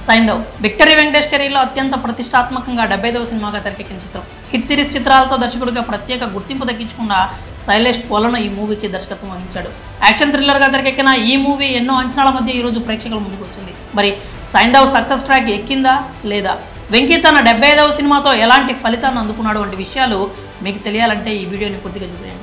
Saindhav victory Venkatesh కెరీర్లో అత్యంత ప్రతిష్టాత్మకంగా డెబ్బైదవ సినిమాగా తెరకెక్కిన చిత్రం హిట్ సిరీస్ చిత్రాలతో దర్శకుడిగా ప్రత్యేక గుర్తింపు దక్కించుకున్న శైలేష్ పోలను ఈ మూవీకి దర్శకత్వం వహించాడు యాక్షన్ థ్రిల్లర్గా తెరకెక్కిన ఈ మూవీ ఎన్నో అంచనాల మధ్య ఈ రోజు ప్రేక్షకుల ముందుకు వచ్చింది మరి సైందవ్ సక్సెస్ ట్రాక్ ఎక్కిందా లేదా వెంకీ తన డెబ్బై ఐదవ సినిమాతో ఎలాంటి ఫలితాన్ని అందుకున్నాడు వంటి విషయాలు మీకు తెలియాలంటే ఈ వీడియోని పూర్తిగా చూసేయండి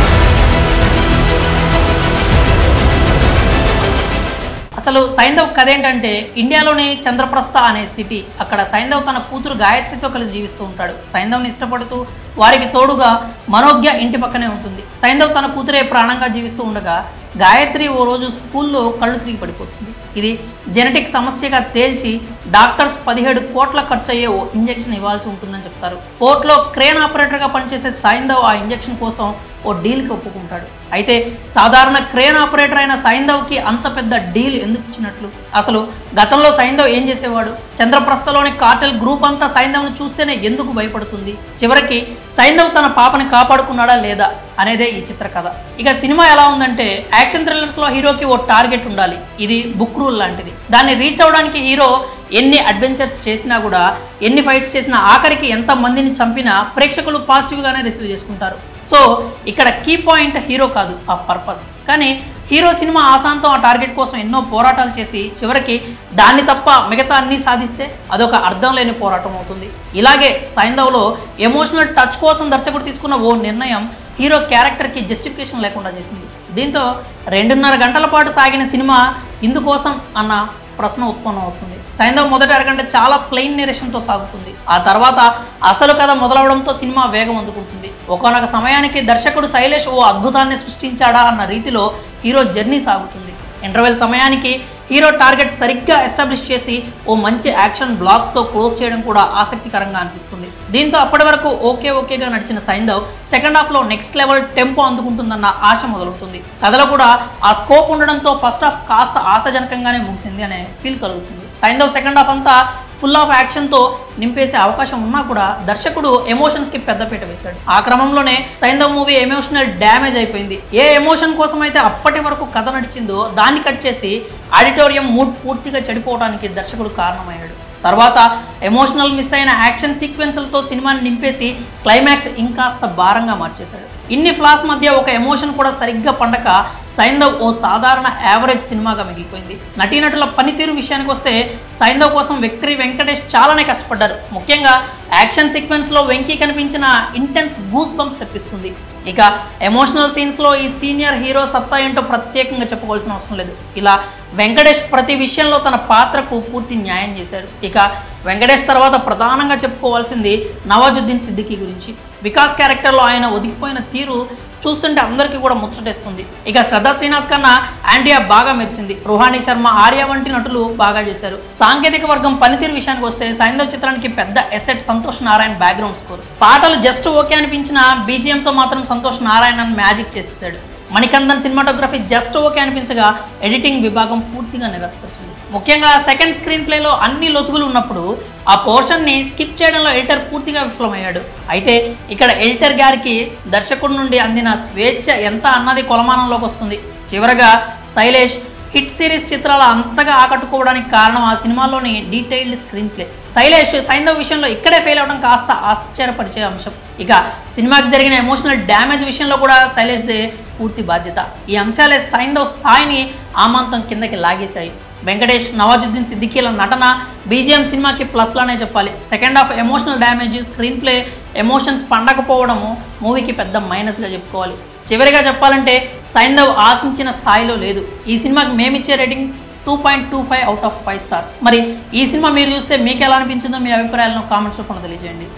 అసలు సైంధవ్ కథ ఏంటంటే ఇండియాలోని చంద్రప్రస్థ అనే సిటీ అక్కడ సైంధవ్ తన కూతురు గాయత్రితో కలిసి జీవిస్తూ ఉంటాడు సైంధవ్ని ఇష్టపడుతూ వారికి తోడుగా మనోజ్ఞ ఇంటి పక్కనే ఉంటుంది సైంధవ్ తన కూతురే ప్రాణంగా జీవిస్తూ ఉండగా గాయత్రి ఓ రోజు స్కూల్లో కళ్ళు తిరిగి పడిపోతుంది ఇది జెనెటిక్ సమస్యగా తేల్చి డాక్టర్స్ పదిహేడు కోట్ల ఖర్చు అయ్యే ఓ ఇంజెక్షన్ ఇవ్వాల్సి ఉంటుందని చెప్తారు పోర్ట్లో క్రేన్ ఆపరేటర్గా పనిచేసే సైంధవ్ ఆ ఇంజెక్షన్ కోసం ఓ డీల్కి ఒప్పుకుంటాడు అయితే సాధారణ క్రేన్ ఆపరేటర్ అయిన సైంధవ్కి అంత పెద్ద డీల్ ఎందుకు ఇచ్చినట్లు అసలు గతంలో సైంధవ్ ఏం చేసేవాడు చంద్రప్రస్థలోని కార్టెల్ గ్రూప్ అంతా సైంధవ్ను చూస్తేనే ఎందుకు భయపడుతుంది చివరికి సైంధవ్ తన పాపని కాపాడుకున్నాడా లేదా అనేదే ఈ చిత్ర కథ ఇక సినిమా ఎలా ఉందంటే యాక్షన్ థ్రిల్లర్స్లో హీరోకి ఓ టార్గెట్ ఉండాలి ఇది బుక్ రూల్ లాంటిది దాన్ని రీచ్ అవ్వడానికి హీరో ఎన్ని అడ్వెంచర్స్ చేసినా కూడా ఎన్ని ఫైట్స్ చేసినా ఆఖరికి ఎంత మందిని చంపినా ప్రేక్షకులు పాజిటివ్గానే రిసీవ్ చేసుకుంటారు సో ఇక్కడ కీ పాయింట్ హీరో కాదు ఆ పర్పస్ కానీ హీరో సినిమా ఆశాంతం ఆ టార్గెట్ కోసం ఎన్నో పోరాటాలు చేసి చివరికి దాన్ని తప్ప మిగతా అన్నీ సాధిస్తే అదొక అర్థం లేని పోరాటం అవుతుంది ఇలాగే సైంధవ్లో ఎమోషనల్ టచ్ కోసం దర్శకుడు తీసుకున్న ఓ నిర్ణయం హీరో క్యారెక్టర్కి జస్టిఫికేషన్ లేకుండా చేసింది దీంతో రెండున్నర గంటల పాటు సాగిన సినిమా ఇందుకోసం అన్న ప్రశ్న ఉత్పన్నం అవుతుంది సైంధవ్ మొదటి అరగంట చాలా ప్లెయిన్ నేరేషన్తో సాగుతుంది ఆ తర్వాత అసలు కథ మొదలవడంతో సినిమా వేగం అందుకుంటుంది ఒకనొక సమయానికి దర్శకుడు శైలేష్ ఓ అద్భుతాన్ని సృష్టించాడా అన్న రీతిలో హీరో జర్నీ సాగుతుంది ఇంటర్వెల్ సమయానికి హీరో టార్గెట్ సరిగ్గా ఎస్టాబ్లిష్ చేసి ఓ మంచి యాక్షన్ బ్లాక్తో క్లోజ్ చేయడం కూడా ఆసక్తికరంగా అనిపిస్తుంది దీంతో అప్పటి వరకు ఓకే ఓకేగా నడిచిన సైంధవ్ సెకండ్ హాఫ్లో నెక్స్ట్ లెవెల్ టెంపో అందుకుంటుందన్న ఆశ మొదలవుతుంది కథలో కూడా ఆ స్కోప్ ఉండడంతో ఫస్ట్ హాఫ్ కాస్త ఆశాజనకంగానే ముగిసింది అనే ఫీల్ కలుగుతుంది సైంధవ్ సెకండ్ హాఫ్ అంతా ఫుల్ ఆఫ్ యాక్షన్తో నింపేసే అవకాశం ఉన్నా కూడా దర్శకుడు ఎమోషన్స్కి పెద్దపీట వేశాడు ఆ క్రమంలోనే సైంధవ్ మూవీ ఎమోషనల్ డ్యామేజ్ అయిపోయింది ఏ ఎమోషన్ కోసం అయితే అప్పటి వరకు కథ నడిచిందో దాన్ని కట్ చేసి ఆడిటోరియం మూడ్ పూర్తిగా చెడిపోవడానికి దర్శకుడు కారణమయ్యాడు తర్వాత ఎమోషనల్ మిస్ అయిన యాక్షన్ సీక్వెన్స్లతో సినిమాని నింపేసి క్లైమాక్స్ ఇంకాస్త భారంగా మార్చేశాడు ఇన్ని ఫ్లాస్ మధ్య ఒక ఎమోషన్ కూడా సరిగ్గా పండక సైంధవ్ ఓ సాధారణ యావరేజ్ సినిమాగా మిగిలిపోయింది నటీనటుల పనితీరు విషయానికి వస్తే సైంధవ్ కోసం విక్టరీ వెంకటేష్ చాలానే కష్టపడ్డారు ముఖ్యంగా యాక్షన్ సీక్వెన్స్లో వెంకీ కనిపించిన ఇంటెన్స్ గూస్ బంప్స్ తెప్పిస్తుంది ఇక ఎమోషనల్ సీన్స్లో ఈ సీనియర్ హీరో సత్తా ఏంటో ప్రత్యేకంగా చెప్పుకోవాల్సిన అవసరం లేదు ఇలా వెంకటేష్ ప్రతి విషయంలో తన పాత్రకు పూర్తి న్యాయం చేశారు ఇక వెంకటేష్ తర్వాత ప్రధానంగా చెప్పుకోవాల్సింది నవాజుద్దీన్ సిద్దికీ గురించి వికాస్ క్యారెక్టర్లో ఆయన ఒదిగిపోయిన తీరు చూస్తుంటే అందరికీ కూడా ముచ్చటేస్తుంది ఇక శ్రద్ధా శ్రీనాథ్ కన్నా ఆండ్రియా బాగా మెరిసింది రుహానీ శర్మ ఆర్య వంటి నటులు బాగా చేశారు సాంకేతిక వర్గం పనితీరు విషయానికి వస్తే సైంధవ్ చిత్రానికి పెద్ద asset Santosh Narayana background score పాటలు జస్ట్ ఓకే అనిపించిన బీజిఎంతో మాత్రం సంతోష్ నారాయణ మ్యాజిక్ చేసేసాడు మణికందన్ సినిమాటోగ్రఫీ జస్ట్ ఓకే అనిపించగా ఎడిటింగ్ విభాగం పూర్తిగా నిరాశపరిచింది ముఖ్యంగా సెకండ్ స్క్రీన్ ప్లేలో అన్ని లొసుగులు ఉన్నప్పుడు ఆ పోర్షన్ని స్కిప్ చేయడంలో ఎడిటర్ పూర్తిగా విఫలమయ్యాడు అయితే ఇక్కడ ఎడిటర్ గారికి దర్శకుడి నుండి అందిన స్వేచ్ఛ ఎంత అన్నది కొలమానంలోకి వస్తుంది చివరగా శైలేష్ హిట్ సిరీస్ చిత్రాలు అంతగా ఆకట్టుకోవడానికి కారణం ఆ సినిమాలోని detailed screenplay Shailesh Saindhav విషయంలో ఇక్కడే ఫెయిల్ అవడం కాస్త ఆశ్చర్యపరిచే అంశం ఇక సినిమాకి జరిగిన ఎమోషనల్ డ్యామేజ్ విషయంలో కూడా శైలేష్దే పూర్తి బాధ్యత ఈ అంశాలే సైంధవ్ స్థాయిని ఆమాంతం కిందకి లాగేశాయి వెంకటేష్ నవాజుద్దీన్ సిద్దికీల నటన బీజిఎం సినిమాకి ప్లస్లానే చెప్పాలి second half emotional damage screenplay emotions పండకపోవడము మూవీకి పెద్ద మైనస్గా చెప్పుకోవాలి చివరిగా చెప్పాలంటే సైంధవ్ ఆశించిన స్థాయిలో లేదు ఈ సినిమాకి మేమిచ్చే rating two point two five out of five stars మరి ఈ సినిమా మీరు చూస్తే మీకు ఎలా అనిపించిందో మీ అభిప్రాయాలను కామెంట్స్ రూపంలో తెలియజేయండి